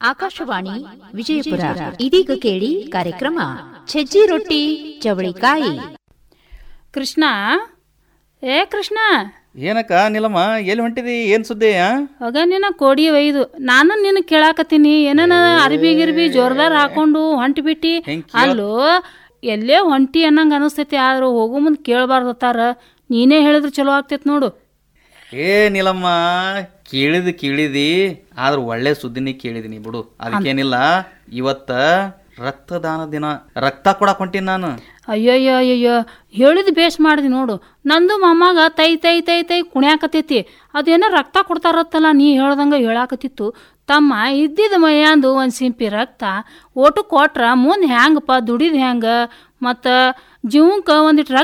ಆಕಾಶವಾಣಿ ವಿಜಯಪುರ ಇದೀಗ ಕೇಳಿ ಕಾರ್ಯಕ್ರಮ ಸಜ್ಜಿ ರೊಟ್ಟಿ ಚವಳಿಕಾಯಿ ಕೃಷ್ಣ ಏ ಕೃಷ್ಣ ಏನಕ್ಕ ನಿಲಮ್ಮ ಎಲ್ಲಿ ಹೊಂಟಿದಿ ಏನ್ ಸುದ್ದಿ ಆ? ಆಗ ನಿನ್ನ ಕೋಡಿ ಒಯ್ದು ನಾನು ನಿನ್ನ ಕೇಳಾಕತ್ತೀನಿ ಏನನ ಅರ್ಬಿ ಗಿರ್ಬಿ ಜೋರ್ದಾರ್ ಹಾಕೊಂಡು ಹೊಂಟಿ ಬಿಟ್ಟಿ ಹೆಂಗ್ ಅಲ್ಲೋ ಎಲ್ಲೇ ಹೊಂಟಿ ಅನ್ನಂಗ ಅನಿಸ್ತೈತಿ ಆದ್ರೂ ಹೋಗೋ ಮುಂದೆ ಕೇಳಬಾರ್ದತ್ತಾರ ನೀನೇ ಹೇಳಿದ್ರೆ ಚಲೋ ಆಗ್ತೈತಿ ನೋಡು ಏ ನಿಲಮ್ಮ ಕೇಳಿದ್ ಕೇಳಿದಿ ಆದ್ರ ಒಳ್ಳೆ ಸುದ್ದಿನಿ ಕೇಳಿದಿನಿ ಬಿಡು ಅದಕ್ಕೇನಿಲ್ಲ ಇವತ್ತ ರಕ್ತದಾನ ದಿನ ರಕ್ತ ಕೊಡಕ್ ಹೊಂಟೀನಿ ನಾನು ಅಯ್ಯಯ್ಯೋ ಅಯ್ಯಯ್ಯೋ ಹೇಳಿದ್ ಬೇಸ್ ಮಾಡಿದಿ ನೋಡು ನಂದು ಮೊಮ್ಮಗ ತೈ ತೈ ತೈ ತೈ ಕುಣ್ಯಾಕತೈತಿ ಅದೇನೋ ರಕ್ತ ಕೊಡ್ತಾರತ್ತಲ್ಲ ನೀ ಹೇಳ್ದಂಗ ಹೇಳಾಕತ್ತಿತ್ತು ತಮ್ಮ ಇದ್ದಿದ್ದ ಮೈಯಾಂದು ಒಂದು ಸಿಂಪಿ ರಕ್ತ ಓಟು ಕೊಟ್ರ ಮುಂದೆ ಹ್ಯಾಂಗಪ್ಪ ದುಡಿದ್ ಹ್ಯಾಂಗ ಮತ್ತು ಜೀವಕ್ಕೆ ಒಂದಿಟ್ಟು